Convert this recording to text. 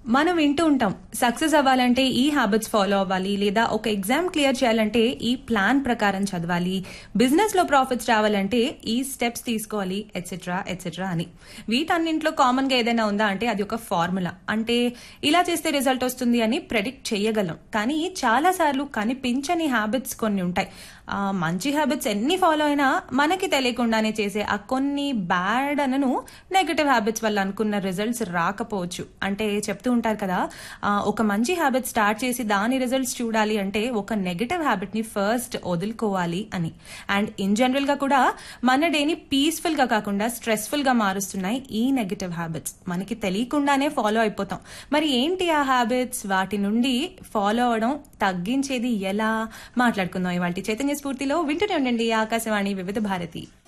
మనం వింటూ ఉంటాం సక్సెస్ అవ్వాలంటే ఈ హ్యాబిట్స్ ఫాలో అవ్వాలి లేదా ఒక ఎగ్జామ్ క్లియర్ చేయాలంటే ఈ ప్లాన్ ప్రకారం చదవాలి బిజినెస్ లో ప్రాఫిట్స్ రావాలంటే ఈ స్టెప్స్ తీసుకోవాలి ఎట్సెట్రా ఎట్సెట్రా అని వీటన్నింటిలో కామన్ గా ఏదైనా ఉందా అంటే అది ఒక ఫార్ములా అంటే ఇలా చేస్తే రిజల్ట్ వస్తుంది అని ప్రెడిక్ట్ చేయగలం కానీ చాలా సార్లు కనిపించని హ్యాబిట్స్ కొన్ని ఉంటాయి ఆ, మంచి హ్యాబిట్స్ ఎన్ని ఫాలో అయినా మనకి తెలియకుండానే చేసే ఆ కొన్ని బ్యాడ్ అనను నెగటివ్ హ్యాబిట్స్ వల్ల అనుకున్న రిజల్ట్స్ రాకపోవచ్చు అంటే చెప్తూ ఉంటారు కదా ఆ, ఒక మంచి హ్యాబిట్ స్టార్ట్ చేసి దాని రిజల్ట్స్ చూడాలి అంటే ఒక నెగటివ్ హ్యాబిట్ ని ఫస్ట్ వదులుకోవాలి అని అండ్ ఇన్ జనరల్ గా కూడా మన డేని పీస్ఫుల్ గా కాకుండా స్ట్రెస్ఫుల్ గా మారుస్తున్నాయి ఈ నెగటివ్ హ్యాబిట్స్ మనకి తెలియకుండానే ఫాలో అయిపోతాం మరి ఏంటి ఆ హ్యాబిట్స్ వాటి నుండి ఫాలో అవడం తగ్గించేది ఎలా మాట్లాడుకుందాం ఇవాళ చైతన్య స్ఫూర్తిలో వింటూనే ఉండండి ఆకాశవాణి వివిధ భారతి